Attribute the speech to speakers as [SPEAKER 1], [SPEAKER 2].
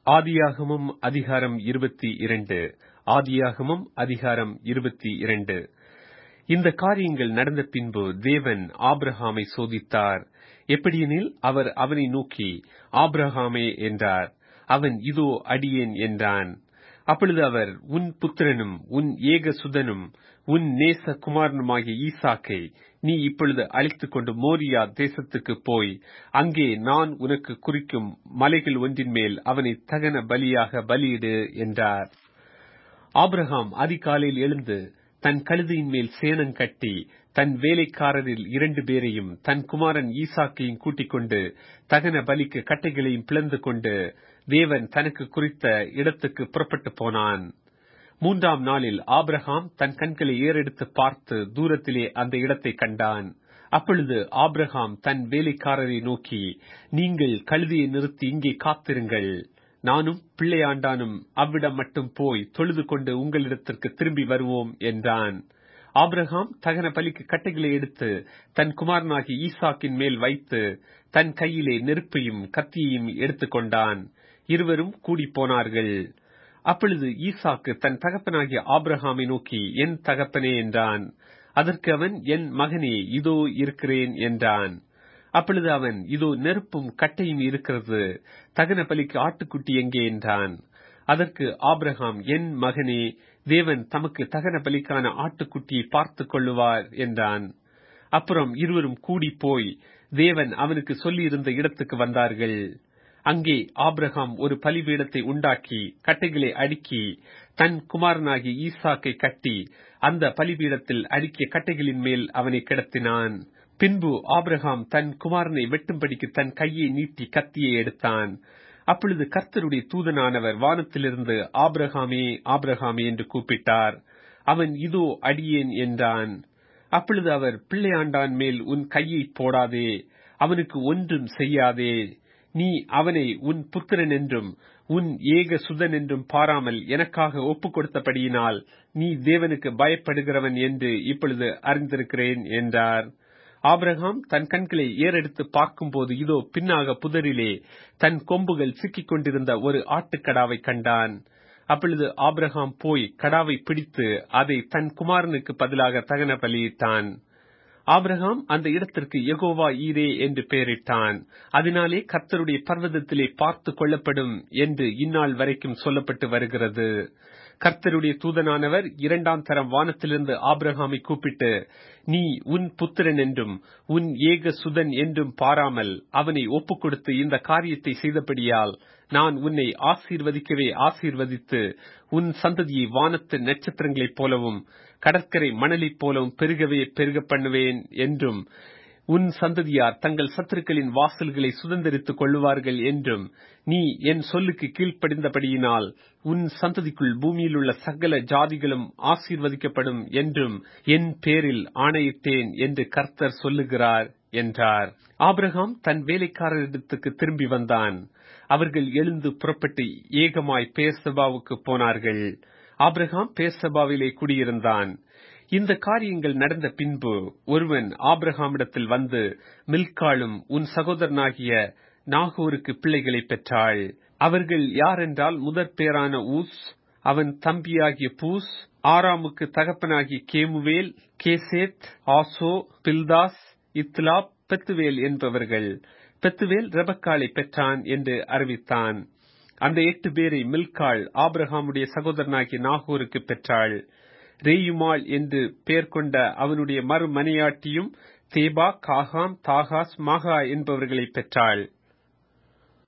[SPEAKER 1] ஆதியாகமம் அதிகாரம் இருபத்தி இரண்டு ஆதியாகமம் அதிகாரம் இருபத்தி இரண்டு இந்த காரியங்கள் நடந்த பின்பு தேவன் ஆபிரகாமை சோதித்தார் எப்படியெனில் அவர் அவனை நோக்கி ஆபிரகாமே என்றார் அவன் இதோ அடியேன் என்றான் அப்பொழுது அவர் உன் புத்திரனும் உன் ஏக சுதனும் உன் நேச குமாரனுமாகிய ஈசாக்கை நீ இப்பொழுது அழைத்துக் கொண்டு மோரியா தேசத்துக்கு போய் அங்கே நான் உனக்கு குறிக்கும் மலைகள் ஒன்றின் மேல் அவனை தகன பலியாக பலியிடு என்றார் ஆபிரகாம் அதிகாலையில் எழுந்து தன் கழுதையின் மேல் சேணம் கட்டி தன் வேலைக்காரரில் இரண்டு பேரையும் தன் குமாரன் ஈசாக்கையும் கூட்டிக் கொண்டு தகன பலிக்கு கட்டைகளையும் பிளந்து கொண்டு தேவன் தனக்கு குறித்த இடத்துக்கு புறப்பட்டு போனான் மூன்றாம் நாளில் ஆபிரகாம் தன் கண்களை ஏறெடுத்து பார்த்து தூரத்திலே அந்த இடத்தை கண்டான் அப்பொழுது ஆபிரகாம் தன் வேலைக்காரரை நோக்கி நீங்கள் கழுதியை நிறுத்தி இங்கே காத்திருங்கள் நானும் பிள்ளையாண்டானும் அவ்விடம் மட்டும் போய் தொழுது கொண்டு உங்களிடத்திற்கு திரும்பி வருவோம் என்றான் ஆபிரகாம் தகன பலிக்கு கட்டைகளை எடுத்து தன் குமாரனாகி ஈசாக்கின் மேல் வைத்து தன் கையிலே நெருப்பையும் கத்தியையும் எடுத்துக்கொண்டான் இருவரும் கூடி போனார்கள் அப்பொழுது ஈசாக்கு தன் தகப்பனாகிய ஆபிரஹாமை நோக்கி என் தகப்பனே என்றான் அதற்கு அவன் என் மகனே இதோ இருக்கிறேன் என்றான் அப்பொழுது அவன் இதோ நெருப்பும் கட்டையும் இருக்கிறது தகன பலிக்கு ஆட்டுக்குட்டி எங்கே என்றான் அதற்கு ஆபிரகாம் என் மகனே தேவன் தமக்கு தகன பலிக்கான ஆட்டுக்குட்டியை பார்த்து கொள்ளுவார் என்றான் அப்புறம் இருவரும் கூடி போய் தேவன் அவனுக்கு சொல்லியிருந்த இடத்துக்கு வந்தார்கள் அங்கே ஆபிரகாம் ஒரு பலிபீடத்தை உண்டாக்கி கட்டைகளை அடுக்கி தன் குமாரனாகி ஈசாக்கை கட்டி அந்த பலிபீடத்தில் அடுக்கிய கட்டைகளின் மேல் அவனை கிடத்தினான் பின்பு ஆபிரகாம் தன் குமாரனை வெட்டும்படிக்கு தன் கையை நீட்டி கத்தியை எடுத்தான் அப்பொழுது கர்த்தருடைய தூதனானவர் வானத்திலிருந்து ஆபிரகாமே ஆபிரகாமே என்று கூப்பிட்டார் அவன் இதோ அடியேன் என்றான் அப்பொழுது அவர் பிள்ளையாண்டான் மேல் உன் கையை போடாதே அவனுக்கு ஒன்றும் செய்யாதே நீ அவனை உன் புத்திரன் என்றும் உன் ஏக சுதன் என்றும் பாராமல் எனக்காக ஒப்புக் கொடுத்தபடியினால் நீ தேவனுக்கு பயப்படுகிறவன் என்று இப்பொழுது அறிந்திருக்கிறேன் என்றார் ஆபிரகாம் தன் கண்களை ஏறெடுத்து பார்க்கும்போது இதோ பின்னாக புதரிலே தன் கொம்புகள் சிக்கிக் கொண்டிருந்த ஒரு ஆட்டுக்கடாவை கண்டான் அப்பொழுது ஆபிரகாம் போய் கடாவை பிடித்து அதை தன் குமாரனுக்கு பதிலாக தகன பலியிட்டான் ஆபிரகாம் அந்த இடத்திற்கு எகோவா ஈரே என்று பெயரிட்டான் அதனாலே கர்த்தருடைய பர்வதத்திலே பார்த்து கொள்ளப்படும் என்று இந்நாள் வரைக்கும் சொல்லப்பட்டு வருகிறது கர்த்தருடைய தூதனானவர் இரண்டாம் தரம் வானத்திலிருந்து ஆபிரகாமை கூப்பிட்டு நீ உன் புத்திரன் என்றும் உன் ஏக சுதன் என்றும் பாராமல் அவனை ஒப்புக் கொடுத்து இந்த காரியத்தை செய்தபடியால் நான் உன்னை ஆசீர்வதிக்கவே ஆசீர்வதித்து உன் சந்ததியை வானத்து நட்சத்திரங்களைப் போலவும் கடற்கரை மணலைப் போலவும் பெருகவே பெருக பண்ணுவேன் என்றும் உன் சந்ததியார் தங்கள் சத்துருக்களின் வாசல்களை சுதந்திரித்துக் கொள்ளுவார்கள் என்றும் நீ என் சொல்லுக்கு கீழ்ப்படிந்தபடியினால் உன் சந்ததிக்குள் பூமியில் உள்ள சகல ஜாதிகளும் ஆசீர்வதிக்கப்படும் என்றும் என் பேரில் ஆணையிட்டேன் என்று கர்த்தர் சொல்லுகிறார் என்றார் ஆபிரகாம் தன் வேலைக்காரரிடத்துக்கு திரும்பி வந்தான் அவர்கள் எழுந்து புறப்பட்டு ஏகமாய் பேர்சபாவுக்கு போனார்கள் ஆபிரகாம் பேர்சபாவிலே குடியிருந்தான் இந்த காரியங்கள் நடந்த பின்பு ஒருவன் ஆபிரகாமிடத்தில் வந்து மில்காளும் உன் சகோதரனாகிய நாகூருக்கு பிள்ளைகளை பெற்றாள் அவர்கள் யாரென்றால் முதற் பேரான ஊஸ் அவன் தம்பியாகிய பூஸ் ஆராமுக்கு தகப்பனாகிய கேமுவேல் கேசேத் ஆசோ பில்தாஸ் இத்லாப் பெத்துவேல் என்பவர்கள் பெத்துவேல் ரெபக்காலை பெற்றான் என்று அறிவித்தான் அந்த எட்டு பேரை மில்காள் ஆபிரகாமுடைய சகோதரனாகிய நாகூருக்கு பெற்றாள் ரேயுமாள் என்று பெயர் கொண்ட அவனுடைய மறுமனையாட்டியும் தேபா காகாம் தாகாஸ் மாகா என்பவர்களை பெற்றாள்